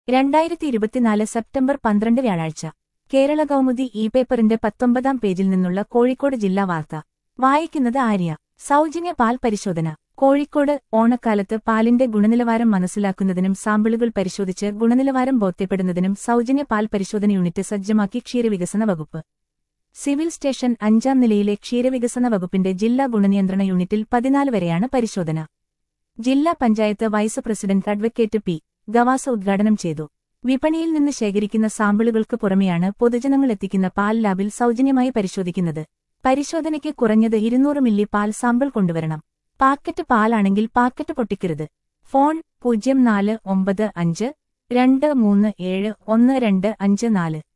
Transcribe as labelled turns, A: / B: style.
A: രണ്ടായിരത്തി ഇരുപത്തിനാല് സെപ്റ്റംബർ പന്ത്രണ്ട് വ്യാഴാഴ്ച കേരള കൗമുദി ഇ പേപ്പറിന്റെ പത്തൊമ്പതാം പേജിൽ നിന്നുള്ള കോഴിക്കോട് ജില്ലാ വാർത്ത വായിക്കുന്നത് ആര്യ സൗജന്യ പാൽ പരിശോധന കോഴിക്കോട് ഓണക്കാലത്ത് പാലിന്റെ ഗുണനിലവാരം മനസ്സിലാക്കുന്നതിനും സാമ്പിളുകൾ പരിശോധിച്ച് ഗുണനിലവാരം ബോധ്യപ്പെടുന്നതിനും സൗജന്യ പാൽ പരിശോധന യൂണിറ്റ് സജ്ജമാക്കി ക്ഷീരവികസന വകുപ്പ് സിവിൽ സ്റ്റേഷൻ അഞ്ചാം നിലയിലെ ക്ഷീരവികസന വകുപ്പിന്റെ ജില്ലാ ഗുണനിയന്ത്രണ യൂണിറ്റിൽ പതിനാല് വരെയാണ് പരിശോധന ജില്ലാ panchayat vice president advocate P Gavasa ഉദ്ഘാടനം ചെയ്തു വിപണിയിൽ നിന്ന് ശേഖരിക്കുന്ന സാമ്പിളുകൾക്ക് പുറമെയാണ് പൊതുജനങ്ങൾ എത്തിക്കുന്ന പാൽ ലാബിൽ സൗജന്യമായി പരിശോധിക്കുന്നത് പരിശോധനയ്ക്ക് കുറഞ്ഞത് ഇരുന്നൂറ് മില്ലി പാൽ സാമ്പിൾ കൊണ്ടുവരണം പാക്കറ്റ് പാലാണെങ്കിൽ പാക്കറ്റ് പൊട്ടിക്കരുത് ഫോൺ പൂജ്യം നാല് ഒമ്പത് അഞ്ച് രണ്ട് മൂന്ന് ഏഴ് ഒന്ന് രണ്ട് അഞ്ച് നാല്